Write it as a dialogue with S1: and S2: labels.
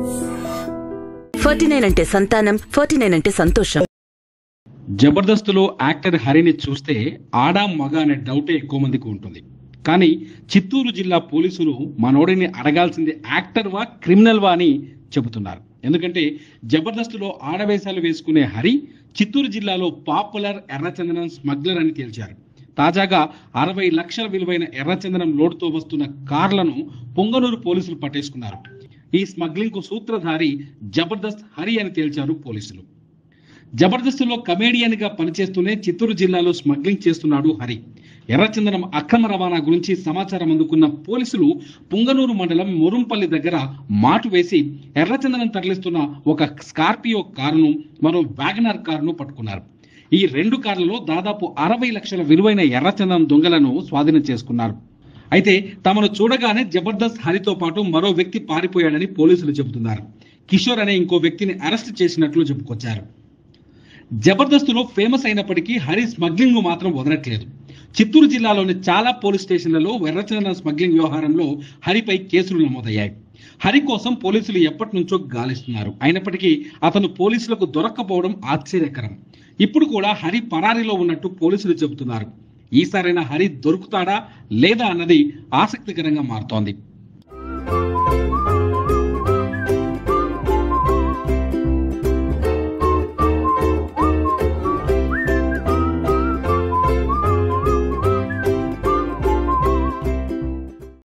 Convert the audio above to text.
S1: forty nine అంటే సంతానం forty nine అంటే సంతోషం
S2: జబర్దస్త్లో యాక్టర్ హరిని చూస్తే ఆడా మగ అనే డౌటే ఎక్కువ మందికి ఉంటుంది కానీ చిత్తూరు జిల్లా పోలీసులు మనోడిని అడగాల్సింది యాక్టర్ వా క్రిమినల్ వా అని చెబుతున్నారు ఎందుకంటే జబర్దస్త్లో ఆడవేశాలు వేసుకునే హరి చిత్తూరు జిల్లాలో పాపులర్ ఎర్రచందనం స్మగ్లర్ అని తేల్చారు తాజాగా అరవై లక్షల విలువైన ఎర్రచందనం లోడుతో వస్తున్న కార్లను పొంగనూరు పోలీసులు పట్టేసుకున్నారు ఈ స్మగ్లింగ్ కు సూత్రధారి జబర్దస్త్ హరి అని తేల్చారు పోలీసులు జబర్దస్త్లో కమేడియన్ గా పనిచేస్తూనే చిత్తూరు జిల్లాలో స్మగ్లింగ్ చేస్తున్నాడు హరి ఎర్రచందనం అక్రమ రవాణా గురించి సమాచారం అందుకున్న పోలీసులు పుంగనూరు మండలం మొరంపల్లి దగ్గర మాటు వేసి ఎర్రచందనం తరలిస్తున్న ఒక స్కార్పియో కారును మరో వ్యాగనర్ కారును పట్టుకున్నారు ఈ రెండు కార్లలో దాదాపు అరవై లక్షల విలువైన ఎర్రచందనం దొంగలను స్వాధీనం చేసుకున్నారు అయితే తమను చూడగానే జబర్దస్త్ హరితో పాటు మరో వ్యక్తి పారిపోయాడని పోలీసులు చెబుతున్నారు కిషోర్ అనే ఇంకో వ్యక్తిని అరెస్ట్ చేసినట్లు చెప్పుకొచ్చారు జబర్దస్త్లో ఫేమస్ అయినప్పటికీ హరి స్మగ్లింగ్ మాత్రం వదలట్లేదు చిత్తూరు జిల్లాలోని చాలా పోలీస్ స్టేషన్లలో ఎర్రచందనం స్మగ్లింగ్ వ్యవహారంలో హరిపై కేసులు నమోదయ్యాయి హరి కోసం పోలీసులు ఎప్పటి నుంచో గాలిస్తున్నారు అయినప్పటికీ అతను పోలీసులకు దొరక్కపోవడం ఆశ్చర్యకరం ఇప్పుడు కూడా హరి పరారీలో ఉన్నట్టు పోలీసులు చెబుతున్నారు ఈసారైనా హరి దొరుకుతాడా లేదా అన్నది ఆసక్తికరంగా మారుతోంది